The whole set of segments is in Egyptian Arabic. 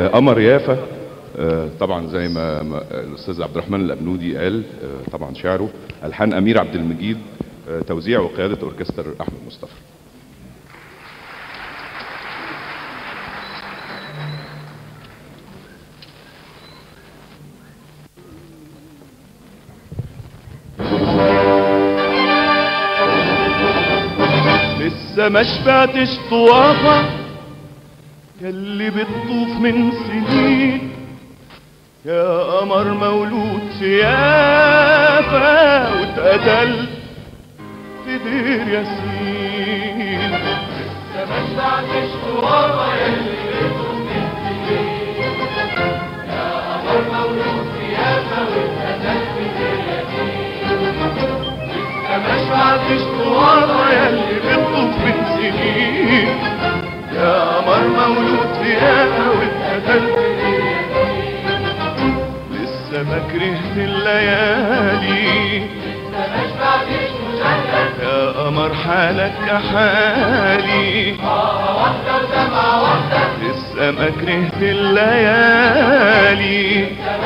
قمر يافا آه، طبعا زي ما ما الاستاذ عبد الرحمن الابنودي قال آه، طبعا شعره الحان امير عبد المجيد آه، توزيع وقياده اوركستر احمد مصطفى لسه ما شبعتش طوافة ياللي بتطوف من سنين يا قمر مولود في يافا واتقتل في دير ياسين لسه ما شبعتش طوافة ياللي بتطوف من سنين يا قمر مولود في يافا واتقتل في دير ياسين لسه ما شبعتش طوافة ياللي بتطوف من سنين يا قمر مولود في يافا واتقتل في دير ياسين لسه ما كرهت الليالي يا قمر حالك كحالي لسه ما كرهت الليالي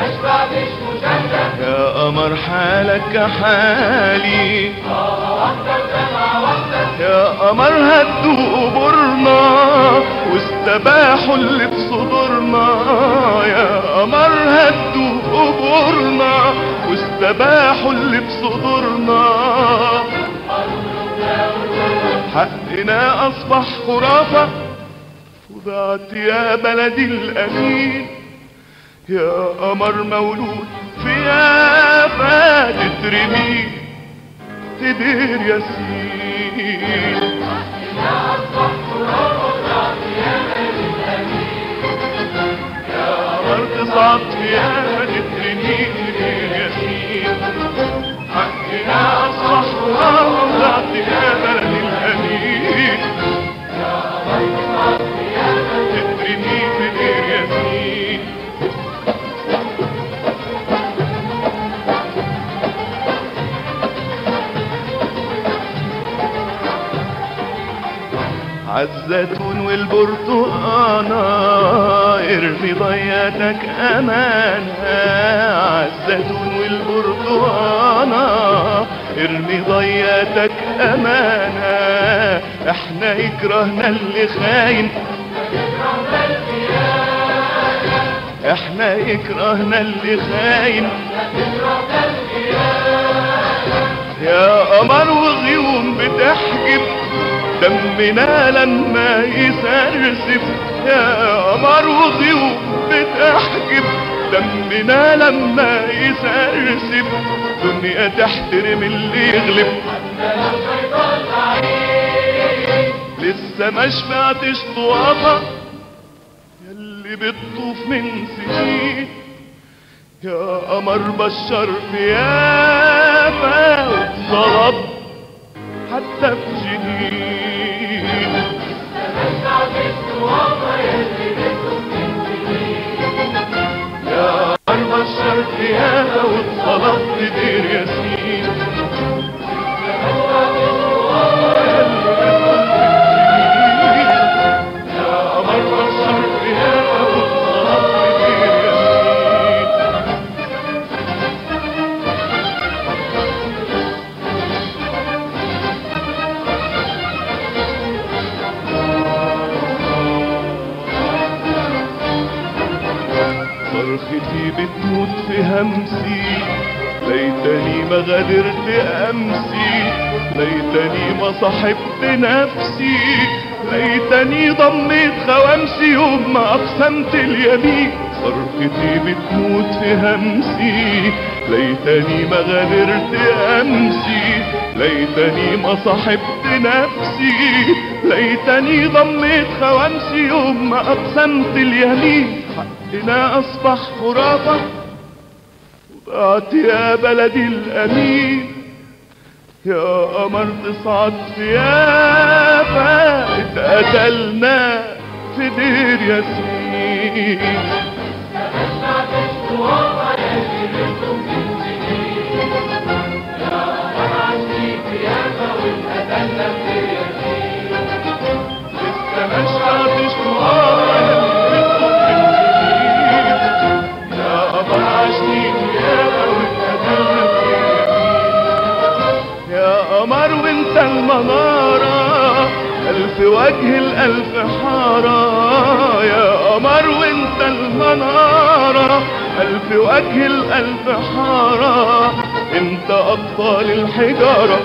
يا قمر حالك كحالي يا قمر هدوا قبورنا واستباحوا اللي في صدورنا يا قمر هدوا قبورنا واستباحوا اللي في صدورنا حقنا اصبح خرافة وضعت يا بلدي الامين يا قمر مولود في يافا تترمي في دير ياسين يا قمر تصعد في يافا تترمي في دير ياسين حقنا اصبح خرافة وضعت يا بلدي الامين تترمي في دير ياسين عالزيتون والبرتقانة ارمي ضياتك أمانة عالزيتون والبرتقانة ارمي ضياتك أمانة احنا يكرهنا اللي خاين احنا يكرهنا اللي خاين يا قمر وغيوم بتحجب دمنا لما يسرسب يا قمر وغيوم بتحجب دمنا لما يسرسب دنيا تحترم اللي يغلب لسه ما شبعتش طوافة ياللي بتطوف من سنين يا قمر بشر في يافا واتظلم حتى في جنين يا قمر بشر في يافا واتظلم في دير ياسين يا قمر بشر في يافا واتظلم في دير ياسين صرختي بتموت في همسي ليتني ما غادرت امسي ليتني ما صاحبت نفسي ليتني ضميت خوامسي يوم ما اقسمت اليمين صرختي بتموت في همسي ليتني ما غادرت امسي ليتني ما صاحبت نفسي ليتني ضميت خوامسي يوم ما اقسمت اليمين حقنا اصبح خرافة وضعت يا بلدي الامين يا قمر تصعد في يافا اتقتلنا في دير ياسين لسه ما شعرتش طوال في وجه الألف حارة يا قمر وانت المنارة ألف وجه الألف حارة انت أطفال الحجارة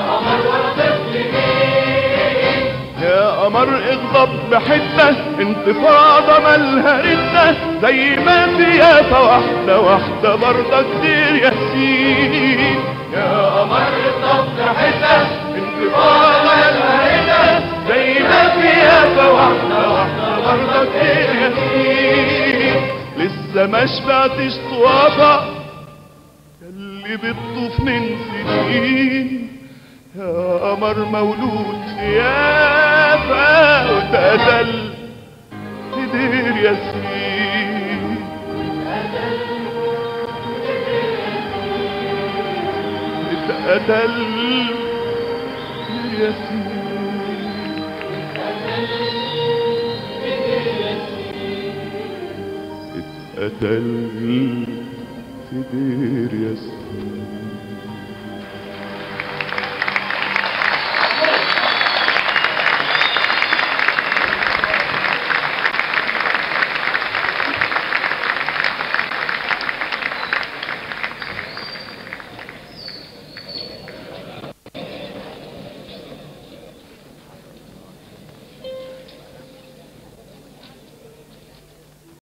يا قمر اغضب بحدة انتفاضة مالها ردة زي ما في يافا واحدة واحدة برضه كتير ياسين يا قمر اغضب بحدة انتفاضة مالها ردة زي ما في يافا واحدة واحدة برضه كتير ياسين لسه ما شبعتش طوافة اللي بتطوف من سنين يا قمر مولود يافا واتقتل في دير ياسين اتقتل في دير ياسين اتقتل في دير ياسين